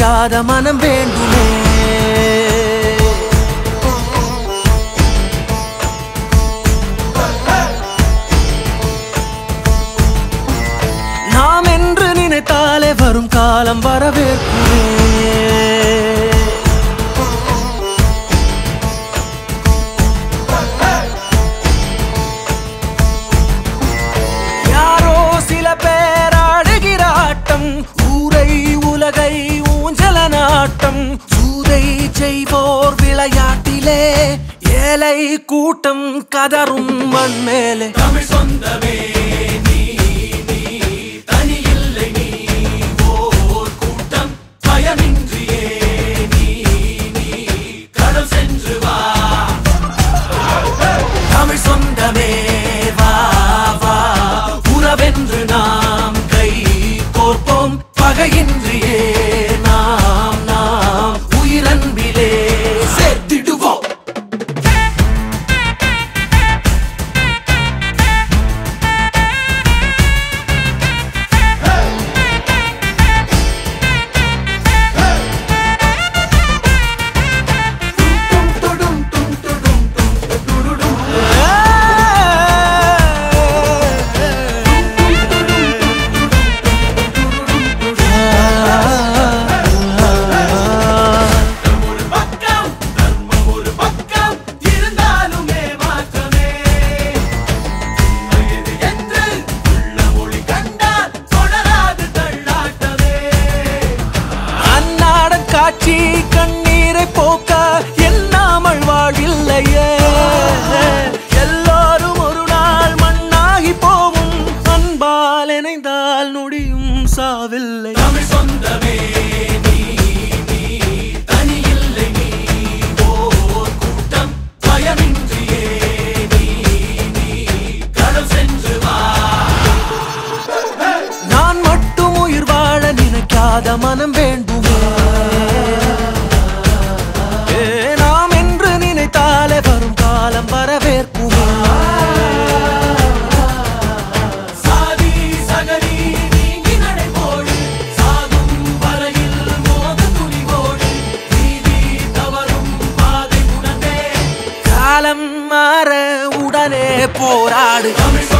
நினைக்காத மனம் வேண்டுமே நாம் என்று நினைத்தாலே வரும் காலம் வரவேற்குமே யாரோ சில பேர் ஆடுகிற ஆட்டம் ஊரை உலகை ஊஞ்சல நாட்டம் சூதை செய்வோர் விளையாட்டிலே ஏழை கூட்டம் கதரும் மண் மேலே தமிழ் சொந்தமே நீ நீ தனியில்லை நீ ஓர் கூட்டம் பயமின்றியே நீ நீ கடல் சென்று வா தமிழ் சொந்தமே வா வா உறவென்று நாம் கை கோர்ப்போம் பகையின்றியே நாம் நாம் உயிரன்பிலே சேர்த்திடுவோம் ஒரு பக்கம் தர்மம் ஒரு பக்கம் இருந்தாலுமே மாற்றமே உண்மையது என்று உள்ள மொழி கண்டால் தொடராது தள்ளாட்டமே அன்னாடன் காட்சி கண்ணீரை போக்க எண்ணாமல் வாழ்வில்லையே எல்லாரும் ஒரு நாள் மண்ணாகி போவும் அன்பால் இணைந்தால் நொடியும் சாவில்லை தமிழ் சொந்தமே நீ நீ தனியில்லை நீ ஓர் கூட்டம் பயமின்றியே நீ நீ கடல் சென்று வா நான் மட்டும் உயிர் வாழ நினைக்காத மனம் வேண்டுமே ஏ, நாம் என்று நினைத்தாலே வரும் காலம் வரவேற்குமே சாதி சகதி நீங்கி நடைபோடு சாகும் வரையில் மோத துணிவோடு நீதி தவறும் பாதை உணர்ந்தே காலம் மாற உடனே போராடு தமிழ்